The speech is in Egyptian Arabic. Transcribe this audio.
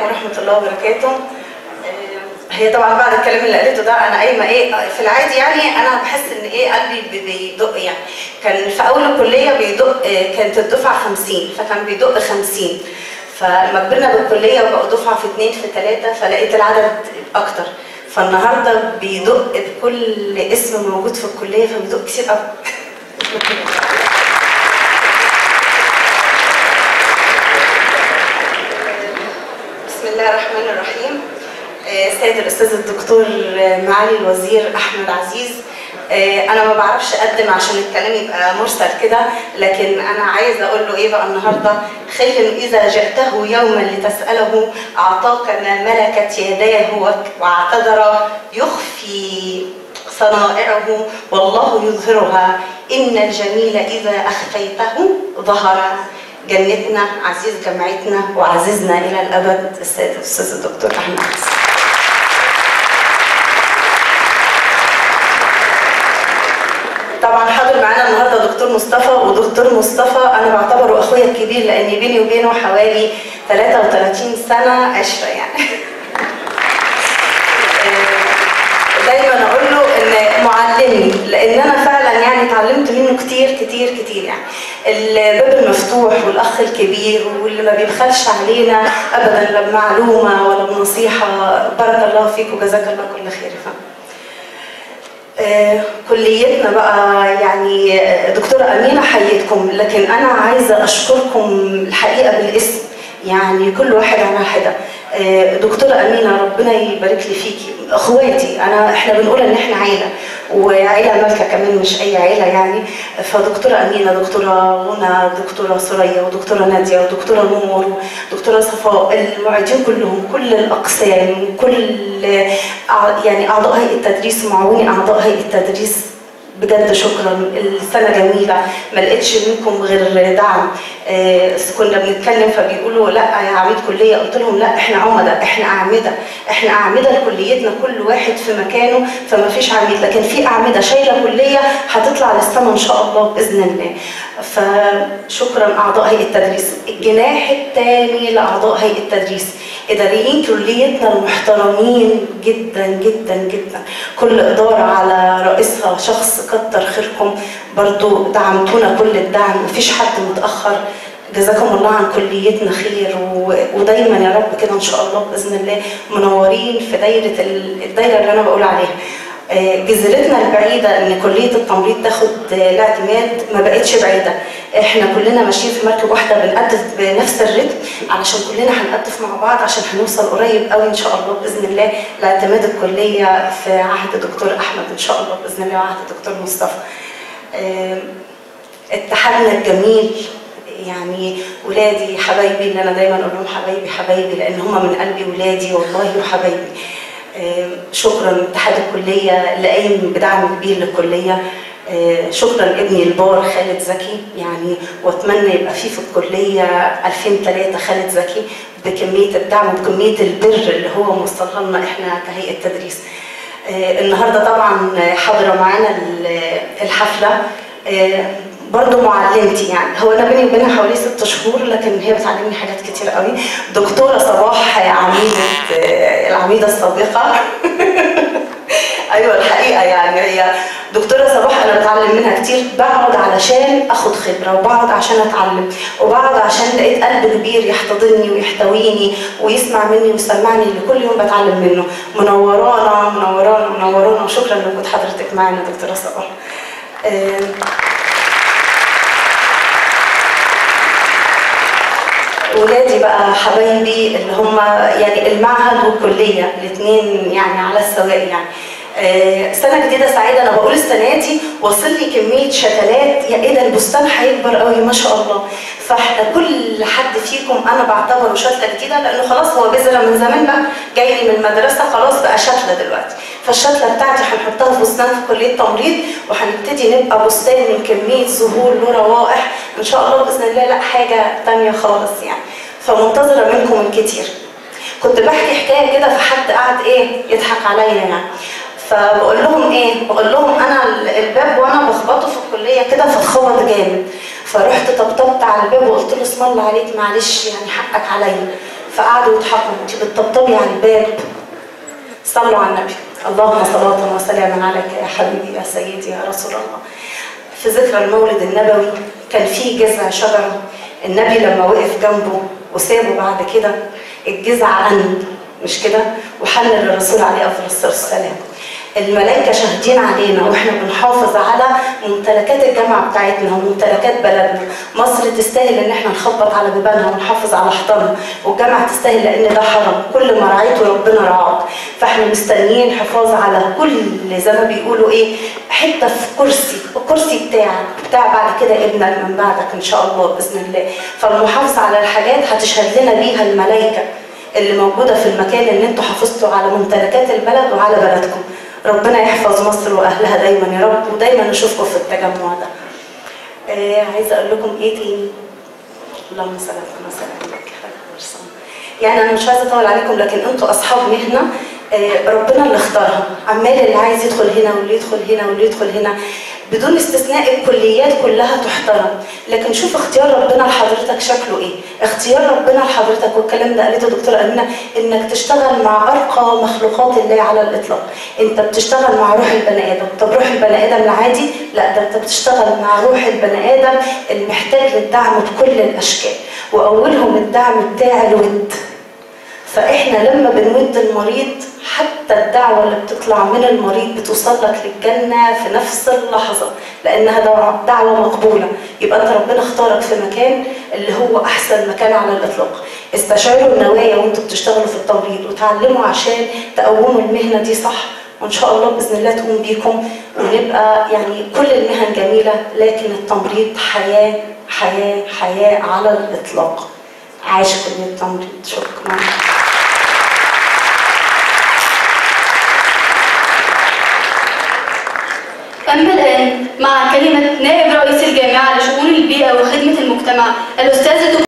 ورحمة الله وبركاته آه، هي طبعا بعد الكلام اللي قالته ده انا قايمه ايه في العادي يعني انا بحس ان ايه قلبي بي- بيدق يعني كان في اول الكليه بيدق آه، كانت الدفعه 50 فكان بيدق 50 فلما كبرنا بالكليه وبقوا دفعه في اثنين في ثلاثه فلقيت العدد اكتر فالنهارده بيدق بكل اسم موجود في الكليه فبيدق كتير قوي بسم الله الرحمن الرحيم آه، سيد الاستاذ الدكتور آه، معالي الوزير احمد عزيز آه، انا ما بعرفش اقدم عشان الكلام يبقى مرسل كده لكن انا عايزه اقول له ايه بقى النهارده خل اذا جئته يوما لتساله اعطاك ما ملكت يداه وك- واعتذر يخفي صنائعه والله يظهرها ان الجميل اذا اخفيته ظهر جنتنا عزيز جامعتنا وعزيزنا الى الابد السيد الاستاذ الدكتور احمد عزيز طبعا حاضر معانا النهارده دكتور مصطفى ودكتور مصطفى انا بعتبره اخويا الكبير لان بيني وبينه حوالي 33 سنه عشره يعني دايما اقول له ان معلمي لان انا فعلا يعني اتعلمت منه كتير كتير كتير يعني الباب المفتوح والاخ الكبير واللي ما بيبخلش علينا ابدا لا بمعلومه ولا بنصيحه بارك الله فيك وجزاك الله كل خير يا فندم آه، كليتنا بقى يعني آه، دكتورة أمينة حييتكم لكن أنا عايزة أشكركم الحقيقة بالاسم يعني كل واحد على حدة آه، دكتورة أمينة ربنا يبارك لي فيكي اخواتي انا احنا بنقول ان احنا عيله وعيله مالكه كمان مش اي عيله يعني فدكتوره امينه دكتوره غنى دكتوره سوريا ودكتوره ناديه ودكتوره نور ودكتوره صفاء المعيدين كلهم كل الاقسام كل أع- يعني اعضاء هيئه التدريس ومعاوني اعضاء هيئه التدريس بجد شكرا السنه جميله ما لقيتش منكم غير دعم آه، كنا بنتكلم فبيقولوا لا يا عميد كليه قلت لهم لا احنا عمدة احنا اعمده احنا اعمده لكليتنا كل واحد في مكانه فما فيش عميد لكن في اعمده شايله كليه هتطلع للسما ان شاء الله باذن الله فشكرا اعضاء هيئه التدريس الجناح الثاني لاعضاء هيئه التدريس اداريين كليتنا المحترمين جدا جدا جدا كل اداره على رئيسها شخص كتر خيركم برضو دعمتونا كل الدعم مفيش حد متاخر جزاكم الله عن كليتنا خير و... ودايما يا رب كده ان شاء الله باذن الله منورين في دايره ال- الدايره اللي انا بقول عليها آه، جزيرتنا البعيدة إن كلية التمريض تاخد آه، الاعتماد ما بقتش بعيدة إحنا كلنا ماشيين في مركب واحدة بنقدف بنفس الرتم علشان كلنا هنقدف مع بعض عشان هنوصل قريب قوي إن شاء الله بإذن الله لاعتماد الكلية في عهد دكتور أحمد إن شاء الله بإذن الله وعهد دكتور مصطفى آه، اتحادنا الجميل يعني ولادي حبايبي اللي انا دايما اقول لهم حبايبي حبايبي لان هم من قلبي ولادي والله وحبايبي آه، شكرا اتحاد الكليه اللي قايم بدعم كبير للكليه آه، شكرا ابني البار خالد زكي يعني واتمنى يبقى في في الكليه 2003 خالد زكي بكميه الدعم وبكميه البر اللي هو موصلها لنا احنا كهيئه تدريس آه، النهارده طبعا حاضره معانا ال- الحفله آه، برضو معلمتي يعني هو انا بيني وبينها حوالي ست شهور لكن هي بتعلمني حاجات كتير قوي دكتوره صباح عميده آه، العميده السابقه ايوه الحقيقه يعني هي دكتوره صباح انا بتعلم منها كتير بقعد علشان اخد خبره وبقعد عشان اتعلم وبقعد عشان لقيت قلب كبير يحتضنني ويحتويني ويسمع مني ويسمعني اللي كل يوم بتعلم منه منورانا منورانا منورانا وشكرا لوجود حضرتك معانا دكتوره صباح آه، ولادي بقى حبايبي اللي هم يعني المعهد والكليه الاثنين يعني على السواء يعني آه، سنه جديده سعيده انا بقول السنه دي وصل لي كميه شتلات يا ايه ده البستان هيكبر قوي ما شاء الله فاحنا كل حد فيكم انا بعتبره شتله جديده لانه خلاص هو بذره من زمان بقى جاي لي من المدرسه خلاص بقى شتله دلوقتي فالشتله بتاعتي هنحطها في بستان في كليه تمريض وهنبتدي نبقى بستان من كميه زهور له روائح ان شاء الله باذن الله لا حاجه تانية خالص يعني فمنتظره منكم الكتير كنت بحكي حكايه كده فحد قعد ايه يضحك عليا يعني فبقول لهم ايه بقول لهم انا الباب وانا بخبطه في الكليه كده فاتخبط جامد فرحت طبطبت على الباب وقلت له اسم الله عليك معلش يعني حقك عليا فقعدوا يضحكوا انت بتطبطبي على الباب صلوا على النبي اللهم صلاة وسلاما عليك يا حبيبي يا سيدي يا رسول الله في ذكرى المولد النبوي كان في جذع شجرة النبي لما وقف جنبه وسابه بعد كده الجذع أند مش كده وحل للرسول عليه أفضل الصلاة والسلام الملائكة شاهدين علينا واحنا بنحافظ على ممتلكات الجامعة بتاعتنا وممتلكات بلدنا مصر تستاهل ان احنا نخبط على بيبانها ونحافظ على حضنها والجامعة تستاهل لان ده حرم كل ما رعيته ربنا رعاك فاحنا مستنيين حفاظ على كل زي ما بيقولوا ايه حتة في كرسي الكرسي بتاعك بتاع بعد كده ابنك من بعدك ان شاء الله باذن الله فالمحافظة على الحاجات هتشهد لنا بيها الملائكة اللي موجودة في المكان اللي انتوا حافظتوا على ممتلكات البلد وعلى بلدكم ربنا يحفظ مصر واهلها دايما يا رب ودايما نشوفكم في التجمع ده. آه عايزه اقول لكم ايه تاني؟ اللهم صل على سيدنا يعني انا مش عايزه اطول عليكم لكن انتوا اصحاب مهنه آه ربنا اللي اختارها عمال اللي عايز يدخل هنا واللي يدخل هنا واللي يدخل هنا بدون استثناء الكليات كلها تحترم لكن شوف اختيار ربنا لحضرتك شكله ايه اختيار ربنا لحضرتك والكلام ده قالته دكتوره امينه انك تشتغل مع ارقى مخلوقات الله على الاطلاق انت بتشتغل مع روح البني ادم طب روح البني ادم العادي لا ده انت بتشتغل مع روح البني ادم المحتاج للدعم بكل الاشكال واولهم الدعم بتاع الود فاحنا لما بنود المريض حتى الدعوة اللي بتطلع من المريض بتوصل لك للجنة في نفس اللحظة لأنها دعوة مقبولة يبقى أنت ربنا اختارك في مكان اللي هو أحسن مكان على الإطلاق استشعروا النوايا وانتوا بتشتغلوا في التمريض وتعلموا عشان تقوموا المهنة دي صح وإن شاء الله بإذن الله تقوم بيكم ونبقى يعني كل المهن جميلة لكن التمريض حياة حياة حياة على الإطلاق عاش كلية التمريض شكرا أما الآن مع كلمة نائب رئيس الجامعة لشؤون البيئة وخدمة المجتمع الأستاذ